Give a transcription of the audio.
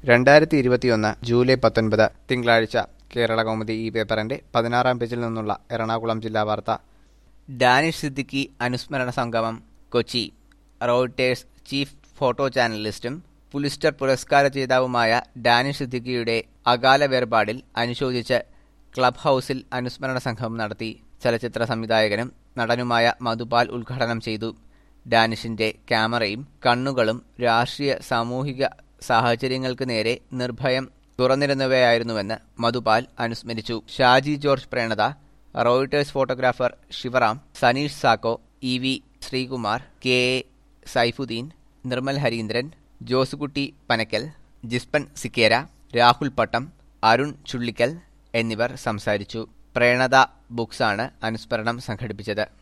രണ്ടായിരത്തി ഇരുപത്തിയൊന്ന് ജൂലൈ പത്തൊൻപത് തിങ്കളാഴ്ച കേരള കൗമുദി ഈ പേപ്പറിന്റെ പതിനാറാം പേജിൽ നിന്നുള്ള എറണാകുളം ജില്ലാ വാർത്ത ഡാനിഷ് സിദ്ദിഖി അനുസ്മരണ സംഗമം കൊച്ചി റോയിട്ടേഴ്സ് ചീഫ് ഫോട്ടോ ചാനലിസ്റ്റും പുലിസ്റ്റർ പുരസ്കാര ജേതാവുമായ ഡാനിഷ് സിദ്ദിഖിയുടെ അകാല വേർപാടിൽ അനുശോചിച്ച് ക്ലബ് ഹൌസിൽ അനുസ്മരണ സംഗമം നടത്തി ചലച്ചിത്ര സംവിധായകനും നടനുമായ മധുപാൽ ഉദ്ഘാടനം ചെയ്തു ഡാനിഷിന്റെ ക്യാമറയും കണ്ണുകളും രാഷ്ട്രീയ സാമൂഹിക സാഹചര്യങ്ങൾക്ക് നേരെ നിർഭയം തുറന്നിരുന്നവയായിരുന്നുവെന്ന് മധുപാൽ അനുസ്മരിച്ചു ഷാജി ജോർജ് പ്രേണത റോയിട്ടേഴ്സ് ഫോട്ടോഗ്രാഫർ ശിവറാം സനീഷ് സാക്കോ E V Sreekumar K A Saifuddin Nirmal Harindran Josekutty Panakkal ജിസ്പൻ സിക്കേര രാഹുൽ പട്ടം അരുൺ ചുള്ളിക്കൽ എന്നിവർ സംസാരിച്ചു പ്രേണത ബുക്സാണ് അനുസ്മരണം സംഘടിപ്പിച്ചത്